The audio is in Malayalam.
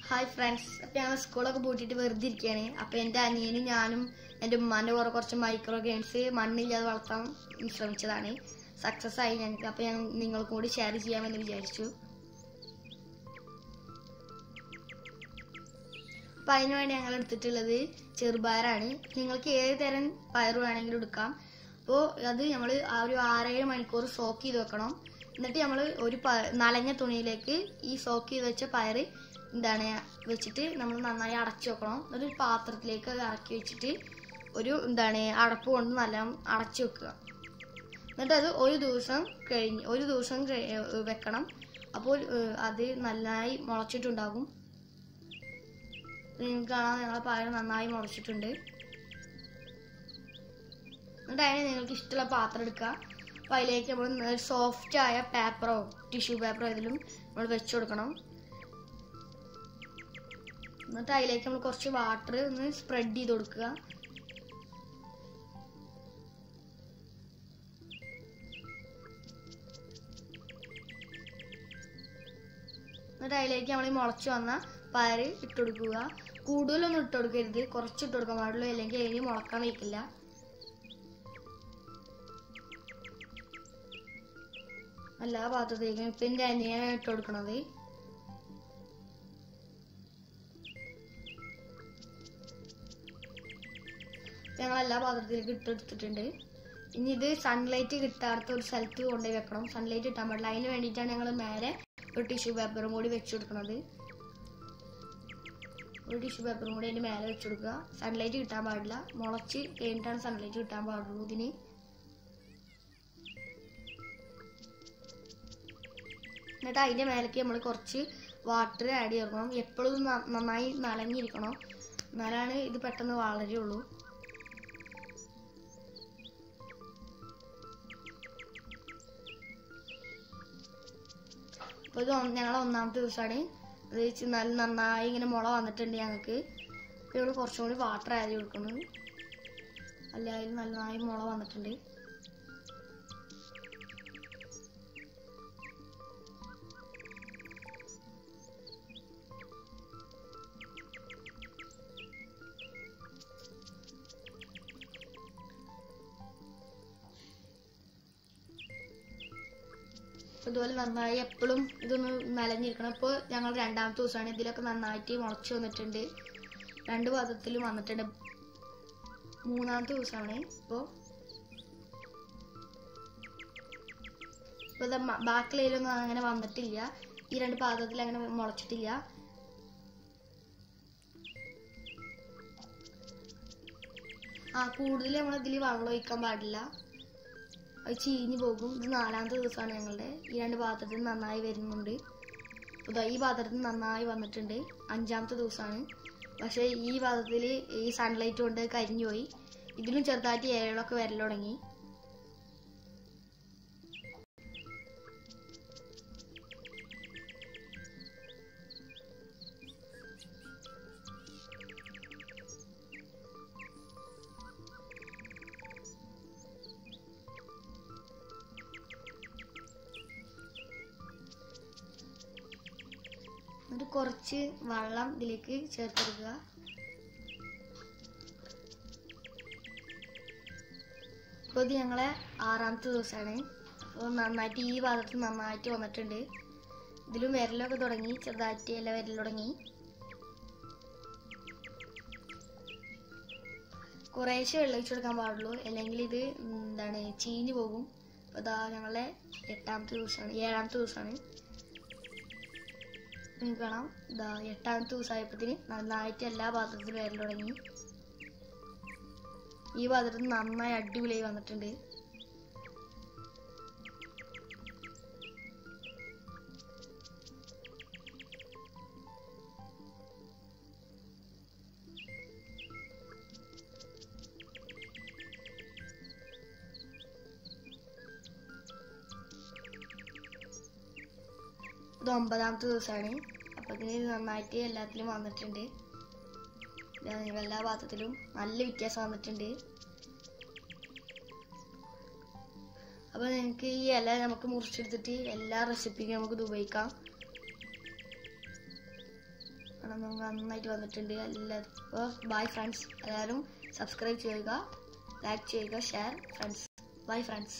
ഹായ് ഫ്രണ്ട്സ് അപ്പം ഞങ്ങൾ സ്കൂളൊക്കെ പൂട്ടിയിട്ട് വെറുതെ ഇരിക്കുകയാണ് അപ്പം എൻ്റെ അനിയനും ഞാനും എൻ്റെ ഉമ്മാൻ്റെ കുറെ കുറച്ച് മൈക്രോ ഗെയിംസ് മണ്ണില്ലാതെ വളർത്താൻ ശ്രമിച്ചതാണ് സക്സസ് ആയി ഞങ്ങൾക്ക് അപ്പം ഞാൻ നിങ്ങൾക്കും കൂടി ഷെയർ ചെയ്യാമെന്ന് വിചാരിച്ചു അപ്പം അതിന് വേണ്ടി ഞങ്ങൾ എടുത്തിട്ടുള്ളത് ചെറുപയറാണ് നിങ്ങൾക്ക് ഏത് തരം പയർ വേണമെങ്കിലും എടുക്കാം അപ്പോൾ അത് നമ്മൾ ആ ഒരു ആറേഴ് മണിക്കൂർ സോക്ക് ചെയ്ത് വെക്കണം എന്നിട്ട് നമ്മൾ ഒരു പ നനഞ്ഞ തുണിയിലേക്ക് ഈ സോക്ക് ചെയ്ത് വെച്ച പയർ എന്താണ് വെച്ചിട്ട് നമ്മൾ നന്നായി അടച്ചു വെക്കണം എന്നിട്ട് ഒരു പാത്രത്തിലേക്ക് അത് ഇറക്കി വെച്ചിട്ട് ഒരു എന്താണ് അടപ്പ് കൊണ്ട് നല്ല അടച്ചു വെക്കുക എന്നിട്ട് അത് ഒരു ദിവസം കഴിഞ്ഞ് ഒരു ദിവസം കഴി- വെക്കണം അപ്പോൾ ഏഹ്, അത് നന്നായി മുളച്ചിട്ടുണ്ടാകും നിങ്ങൾക്ക് കാണാൻ ഞങ്ങളെ പയർ നന്നായി മുളച്ചിട്ടുണ്ട് എന്നിട്ട് അതിന് നിങ്ങൾക്ക് ഇഷ്ടമുള്ള പാത്രം എടുക്കുക അപ്പോൾ അതിലേക്ക് നമ്മൾ സോഫ്റ്റ് ആയ പേപ്പറോ ടിഷ്യൂ പേപ്പറോ ഏതിലും നമ്മൾ വെച്ച് കൊടുക്കണം എന്നിട്ട് അതിലേക്ക് നമ്മൾ കുറച്ച് വാട്ടർ ഒന്ന് സ്പ്രെഡ് ചെയ്ത് കൊടുക്കുക എന്നിട്ട് അതിലേക്ക് നമ്മൾ മുളച്ച് വന്ന പയറ് ഇട്ട് കൊടുക്കുക കൂടുതലൊന്നും ഇട്ട് കൊടുക്കരുത് കുറച്ച് ഇട്ട് കൊടുക്കാൻ പാടുള്ളൂ അല്ലെങ്കിൽ അതിന് മുളക്കാൻ വയ്ക്കില്ല എല്ലാ പാത്രത്തിലേക്കും ഇപ്പം എൻ്റെ അനിയനാണ് ഇട്ട് കൊടുക്കണത് ഞങ്ങൾ എല്ലാ പാത്രത്തിലേക്ക് ഇട്ടെടുത്തിട്ടുണ്ട് ഇനി ഇത് സൺലൈറ്റ് കിട്ടാത്ത ഒരു സ്ഥലത്ത് കൊണ്ടുപോയി വെക്കണം സൺലൈറ്റ് കിട്ടാൻ പാടില്ല അതിന് വേണ്ടിയിട്ടാണ് ഞങ്ങൾ മേലെ ഒരു ടിഷ്യൂ പേപ്പറും കൂടി വെച്ച് കൊടുക്കുന്നത് ഒരു ടിഷ്യൂ പേപ്പറും കൂടി അതിൻ്റെ മേലെ വെച്ച് കൊടുക്കുക സൺലൈറ്റ് കിട്ടാൻ പാടില്ല മുളച്ച് കഴിഞ്ഞിട്ടാണ് സൺലൈറ്റ് കിട്ടാൻ പാടുള്ളൂ ഇതിന് എന്നിട്ട് അതിൻ്റെ മേലേക്ക് നമ്മൾ കുറച്ച് വാട്ടർ ആഡ് ചെയ്യണം എപ്പോഴും നന്നായി നനഞ്ഞിരിക്കണം എന്നാലാണ് ഇത് പെട്ടെന്ന് വളരുള്ളൂ അപ്പോൾ ഇത് ഞങ്ങളെ ഒന്നാമത്തെ ദിവസമാണ് അത് വെച്ച് നല്ല നന്നായി ഇങ്ങനെ മുള വന്നിട്ടുണ്ട് ഞങ്ങൾക്ക് അപ്പോൾ ഇവിടെ കുറച്ചും കൂടി വാട്ടർ ആഡ് ചെയ്ത് കൊടുക്കണം എല്ലാവരും നന്നായി മുള വന്നിട്ടുണ്ട് അപ്പോൾ ഇതുപോലെ നന്നായി എപ്പോഴും ഇതൊന്ന് നനഞ്ഞിരിക്കണം ഇപ്പോൾ ഞങ്ങൾ രണ്ടാമത്തെ ദിവസമാണ് ഇതിലൊക്കെ നന്നായിട്ട് മുളച്ച് വന്നിട്ടുണ്ട് രണ്ട് പാത്രത്തിലും വന്നിട്ടുണ്ട് മൂന്നാമത്തെ ദിവസമാണ് ഇപ്പോൾ ഇപ്പോൾ ബാക്കിലൊന്നും അങ്ങനെ വന്നിട്ടില്ല ഈ രണ്ട് പാത്രത്തിൽ അങ്ങനെ മുളച്ചിട്ടില്ല ആ കൂടുതൽ നമ്മൾ ഇതിൽ വെള്ളം ഒഴിക്കാൻ പാടില്ല അത് ചീഞ്ഞു പോകും ഇത് നാലാമത്തെ ദിവസമാണ് ഞങ്ങളുടെ ഈ രണ്ട് പാത്രത്തിൽ നന്നായി വരുന്നുണ്ട് ഇതാ ഈ പാത്രത്തിൽ നന്നായി വന്നിട്ടുണ്ട് അഞ്ചാമത്തെ ദിവസമാണ് പക്ഷേ ഈ പാത്രത്തിൽ ഈ സൺലൈറ്റ് കൊണ്ട് കരിഞ്ഞു പോയി ഇതിലും ചെറുതായിട്ട് ഏഴൊക്കെ വരൽ തുടങ്ങി എന്നിട്ട് കുറച്ച് വെള്ളം ഇതിലേക്ക് ചേർത്തെടുക്കുക അപ്പോൾ ഇത് ഞങ്ങളെ ആറാമത്തെ ദിവസമാണ് അപ്പോൾ നന്നായിട്ട് ഈ ഭാഗത്ത് നന്നായിട്ട് വന്നിട്ടുണ്ട് ഇതിലും വിരലൊക്കെ തുടങ്ങി ചെറുതായിട്ട് എല്ലാം വിരൽ തുടങ്ങി കുറേശ്ശെ വെള്ളം ഒഴിച്ചു കൊടുക്കാൻ പാടുള്ളൂ അല്ലെങ്കിൽ ഇത് എന്താണ് ചീഞ്ഞു പോകും അപ്പോൾ ഇതാ ഞങ്ങളെ എട്ടാമത്തെ ദിവസമാണ് ഏഴാമത്തെ ദിവസമാണ് നിങ്ങൾക്ക് കാണാം ഇതാ എട്ടാമത്തെ ദിവസമായപ്പോഴത്തേന് നന്നായിട്ട് എല്ലാ പാത്രത്തിലും വരൽ തുടങ്ങി ഈ പാത്രത്തിൽ നന്നായി അടിപൊളിയായി വന്നിട്ടുണ്ട് ഇത് ഒമ്പതാമത്തെ ദിവസമാണ് അപ്പത്തിന് ഇത് നന്നായിട്ട് എല്ലാത്തിലും വന്നിട്ടുണ്ട് ഇതാ നിങ്ങൾ എല്ലാ പാത്രത്തിലും നല്ല വ്യത്യാസം വന്നിട്ടുണ്ട് അപ്പോൾ നിങ്ങൾക്ക് ഈ ഇല നമുക്ക് മുറിച്ചെടുത്തിട്ട് എല്ലാ റെസിപ്പിക്കും നമുക്ക് ഇത് ഉപയോഗിക്കാം നന്നായിട്ട് വന്നിട്ടുണ്ട് എല്ലാവരും അപ്പോൾ ബൈ ഫ്രണ്ട്സ് എല്ലാവരും സബ്സ്ക്രൈബ് ചെയ്യുക ലൈക്ക് ചെയ്യുക ഷെയർ ഫ്രണ്ട്സ് ബൈ ഫ്രണ്ട്സ്